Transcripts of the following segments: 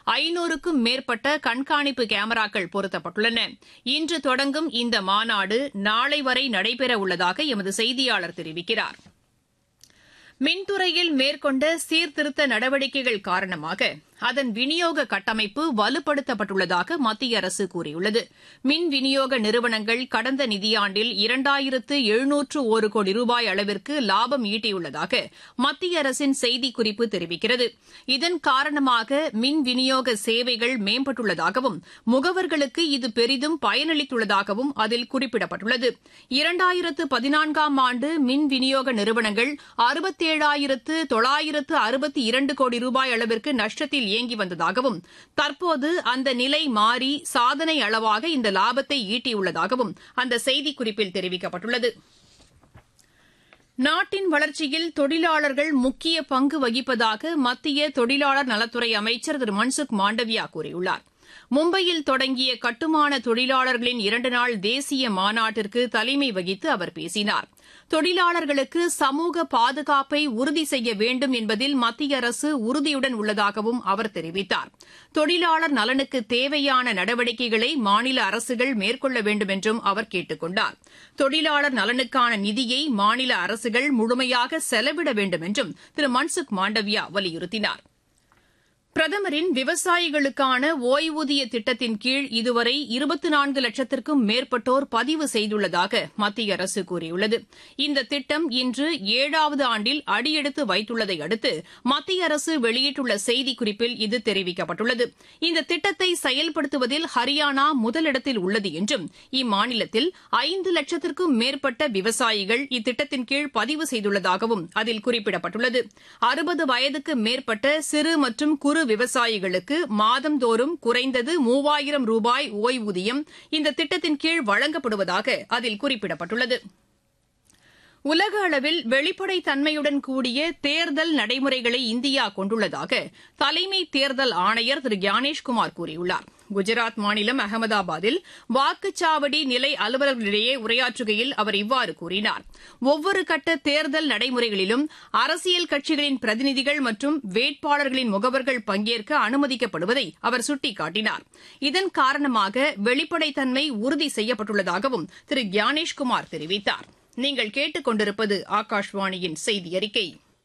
ஐநூறுக்கும் மேற்பட்ட கண்காணிப்பு கேமராக்கள் பொருத்தப்பட்டுள்ளன இன்று தொடங்கும் இந்த மாநாடு நாளை வரை நடைபெறவுள்ளதாக எமது செய்தியாளர் தெரிவிக்கிறார் மின்துறையில் மேற்கொண்ட சீர்திருத்த நடவடிக்கைகள் காரணமாக அதன் விநியோக கட்டமைப்பு வலுப்படுத்தப்பட்டுள்ளதாக மத்திய அரசு கூறியுள்ளது மின் விநியோக நிறுவனங்கள் கடந்த நிதியாண்டில் இரண்டாயிரத்து எழுநூற்று ஒரு கோடி ரூபாய் அளவிற்கு லாபம் ஈட்டியுள்ளதாக மத்திய அரசின் செய்திக்குறிப்பு தெரிவிக்கிறது இதன் காரணமாக மின் விநியோக சேவைகள் மேம்பட்டுள்ளதாகவும் முகவர்களுக்கு இது பெரிதும் பயனளித்துள்ளதாகவும் அதில் குறிப்பிடப்பட்டுள்ளது இரண்டாயிரத்து பதினான்காம் ஆண்டு மின் விநியோக நிறுவனங்கள் அறுபத்தேழாயிரத்து தொள்ளாயிரத்து அறுபத்தி இரண்டு கோடி ரூபாய் அளவிற்கு நஷ்டத்தில் இயங்கி வந்ததாகவும் தற்போது அந்த நிலை மாறி சாதனை அளவாக இந்த லாபத்தை ஈட்டியுள்ளதாகவும் அந்த செய்திக்குறிப்பில் தெரிவிக்கப்பட்டுள்ளது நாட்டின் வளர்ச்சியில் தொழிலாளர்கள் முக்கிய பங்கு வகிப்பதாக மத்திய தொழிலாளர் நலத்துறை அமைச்சர் திரு மன்சுக் மாண்டவியா கூறியுள்ளார் மும்பையில் தொடங்கிய கட்டுமான தொழிலாளர்களின் இரண்டு நாள் தேசிய மாநாட்டிற்கு தலைமை வகித்து அவர் பேசினார் தொழிலாளர்களுக்கு சமூக பாதுகாப்பை உறுதி செய்ய வேண்டும் என்பதில் மத்திய அரசு உறுதியுடன் உள்ளதாகவும் அவர் தெரிவித்தார் தொழிலாளர் நலனுக்கு தேவையான நடவடிக்கைகளை மாநில அரசுகள் மேற்கொள்ள வேண்டும் என்றும் அவர் கேட்டுக் கொண்டார் தொழிலாளர் நலனுக்கான நிதியை மாநில அரசுகள் முழுமையாக செலவிட வேண்டும் என்றும் திரு மன்சுக் மாண்டவியா வலியுறுத்தினார் பிரதமரின் விவசாயிகளுக்கான ஓய்வூதிய திட்டத்தின் கீழ் இதுவரை இருபத்தி நான்கு லட்சத்திற்கும் மேற்பட்டோர் பதிவு செய்துள்ளதாக மத்திய அரசு கூறியுள்ளது இந்த திட்டம் இன்று ஏழாவது ஆண்டில் அடியெடுத்து வைத்துள்ளதை அடுத்து மத்திய அரசு வெளியிட்டுள்ள செய்திக்குறிப்பில் இது தெரிவிக்கப்பட்டுள்ளது இந்த திட்டத்தை செயல்படுத்துவதில் ஹரியானா முதலிடத்தில் உள்ளது என்றும் இம்மாநிலத்தில் ஐந்து லட்சத்திற்கும் மேற்பட்ட விவசாயிகள் இத்திட்டத்தின் கீழ் பதிவு செய்துள்ளதாகவும் அதில் குறிப்பிடப்பட்டுள்ளது அறுபது வயதுக்கு மேற்பட்ட சிறு மற்றும் குறு விவசாயிகளுக்கு மாதந்தோறும் குறைந்தது மூவாயிரம் ரூபாய் ஓய்வூதியம் இந்த திட்டத்தின் கீழ் வழங்கப்படுவதாக அதில் குறிப்பிடப்பட்டுள்ளது உலக அளவில் வெளிப்படைத் தன்மையுடன் கூடிய தேர்தல் நடைமுறைகளை இந்தியா கொண்டுள்ளதாக தலைமை தேர்தல் ஆணையர் திரு ஞானேஷ்குமார் கூறியுள்ளார் குஜராத் மாநிலம் அகமதாபாத்தில் வாக்குச்சாவடி நிலை அலுவலர்களிடையே உரையாற்றுகையில் அவர் இவ்வாறு கூறினார் ஒவ்வொரு கட்ட தேர்தல் நடைமுறைகளிலும் அரசியல் கட்சிகளின் பிரதிநிதிகள் மற்றும் வேட்பாளர்களின் முகவர்கள் பங்கேற்க அனுமதிக்கப்படுவதை அவர் சுட்டிக்காட்டினார் இதன் காரணமாக வெளிப்படைத்தன்மை உறுதி செய்யப்பட்டுள்ளதாகவும் திரு ஞானேஷ்குமார் தெரிவித்தார் நீங்கள் கேட்டுக் கொண்டிருப்பது ஆகாஷ்வாணியின் செய்தி அறிக்கை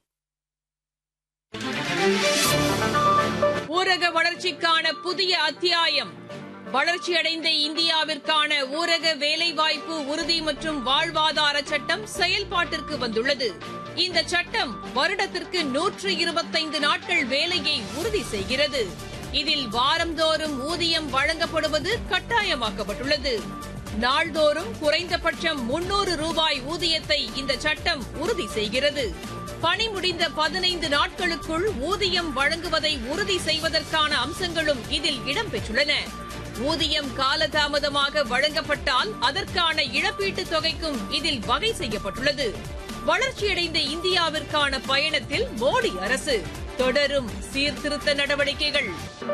ஊரக வளர்ச்சிக்கான புதிய அத்தியாயம் வளர்ச்சியடைந்த இந்தியாவிற்கான ஊரக வேலைவாய்ப்பு உறுதி மற்றும் வாழ்வாதார சட்டம் செயல்பாட்டிற்கு வந்துள்ளது இந்த சட்டம் வருடத்திற்கு நூற்று இருபத்தைந்து நாட்கள் வேலையை உறுதி செய்கிறது இதில் வாரந்தோறும் ஊதியம் வழங்கப்படுவது கட்டாயமாக்கப்பட்டுள்ளது நாள்தோறும் குறைந்தபட்சம் முன்னூறு ரூபாய் ஊதியத்தை இந்த சட்டம் உறுதி செய்கிறது பணி முடிந்த பதினைந்து நாட்களுக்குள் ஊதியம் வழங்குவதை உறுதி செய்வதற்கான அம்சங்களும் இதில் இடம்பெற்றுள்ளன ஊதியம் காலதாமதமாக வழங்கப்பட்டால் அதற்கான இழப்பீட்டுத் தொகைக்கும் இதில் வகை செய்யப்பட்டுள்ளது வளர்ச்சியடைந்த இந்தியாவிற்கான பயணத்தில் மோடி அரசு தொடரும் சீர்திருத்த நடவடிக்கைகள்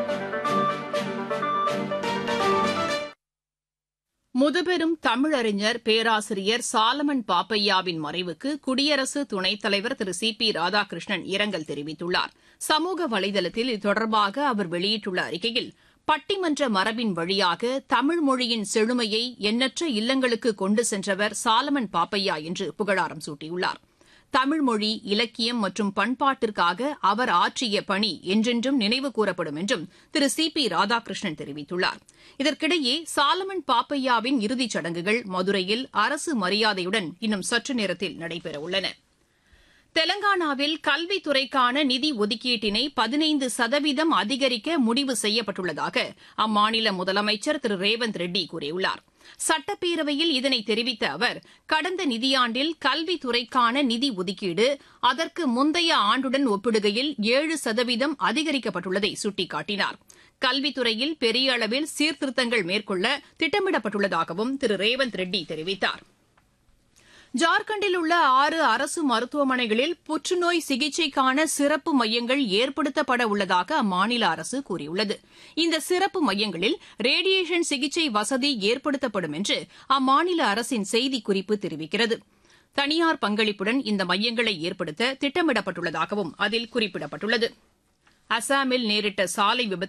முதுபெரும் தமிழறிஞர் பேராசிரியர் சாலமன் பாப்பையாவின் மறைவுக்கு குடியரசு துணைத் தலைவர் திரு சி பி ராதாகிருஷ்ணன் இரங்கல் தெரிவித்துள்ளார் சமூக வலைதளத்தில் இது தொடர்பாக அவர் வெளியிட்டுள்ள அறிக்கையில் பட்டிமன்ற மரபின் வழியாக தமிழ் மொழியின் செழுமையை எண்ணற்ற இல்லங்களுக்கு கொண்டு சென்றவர் சாலமன் பாப்பையா என்று புகழாரம் சூட்டியுள்ளார் தமிழ்மொழி இலக்கியம் மற்றும் பண்பாட்டிற்காக அவர் ஆற்றிய பணி என்றென்றும் நினைவு கூறப்படும் என்றும் திரு சி பி ராதாகிருஷ்ணன் தெரிவித்துள்ளார் இதற்கிடையே சாலமன் பாப்பையாவின் இறுதிச் சடங்குகள் மதுரையில் அரசு மரியாதையுடன் இன்னும் சற்று நேரத்தில் நடைபெறவுள்ளன தெலங்கானாவில் கல்வித்துறைக்கான நிதி ஒதுக்கீட்டினை பதினைந்து சதவீதம் அதிகரிக்க முடிவு செய்யப்பட்டுள்ளதாக அம்மாநில முதலமைச்சர் திரு ரேவந்த் ரெட்டி கூறியுள்ளார் சட்டப்பேரவையில் இதனை தெரிவித்த அவர் கடந்த நிதியாண்டில் கல்வித்துறைக்கான நிதி ஒதுக்கீடு அதற்கு முந்தைய ஆண்டுடன் ஒப்பிடுகையில் ஏழு சதவீதம் அதிகரிக்கப்பட்டுள்ளதை சுட்டிக்காட்டினார் கல்வித்துறையில் பெரிய அளவில் சீர்திருத்தங்கள் மேற்கொள்ள திட்டமிடப்பட்டுள்ளதாகவும் திரு ரேவந்த் ரெட்டி தெரிவித்தார் ஜார்க்கண்டில் உள்ள ஆறு அரசு மருத்துவமனைகளில் புற்றுநோய் சிகிச்சைக்கான சிறப்பு மையங்கள் ஏற்படுத்தப்பட உள்ளதாக அம்மாநில அரசு கூறியுள்ளது இந்த சிறப்பு மையங்களில் ரேடியேஷன் சிகிச்சை வசதி ஏற்படுத்தப்படும் என்று அம்மாநில அரசின் செய்திக்குறிப்பு தெரிவிக்கிறது தனியார் பங்களிப்புடன் இந்த மையங்களை ஏற்படுத்த திட்டமிடப்பட்டுள்ளதாகவும் அதில் குறிப்பிடப்பட்டுள்ளது அசாமில் நேரிட்ட சாலை விபத்தில்